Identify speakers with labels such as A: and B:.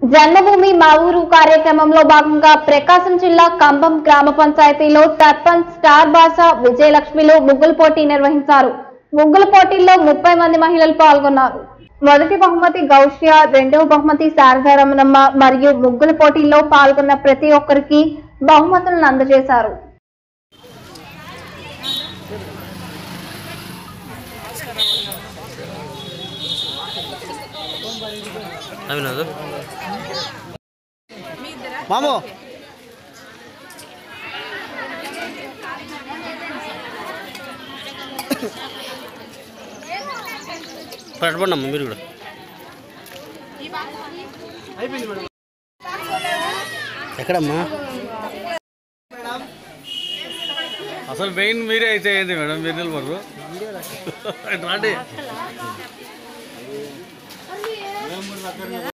A: జన్మభూమి మా ఊరు కార్యక్రమంలో భాగంగా ప్రకాశం జిల్లా కంబం గ్రామ పంచాయతీలో సర్పంచ్ స్టార్ భాష విజయలక్ష్మిలు ముగ్గుల పోటీ నిర్వహించారు ముగ్గుల పోటీల్లో ముప్పై మంది మహిళలు పాల్గొన్నారు మొదటి బహుమతి గౌష్య రెండవ బహుమతి శారదారమణమ్మ మరియు ముగ్గుల పోటీల్లో పాల్గొన్న ప్రతి ఒక్కరికి బహుమతులను అందజేశారు
B: అవినాదు
C: మామూ
B: పట్టుకోండి అమ్మ మీరు కూడా ఎక్కడమ్మా
C: అసలు మెయిన్ మీరే అయితే ఏంది మేడం మీరు నిలబడరు రాండి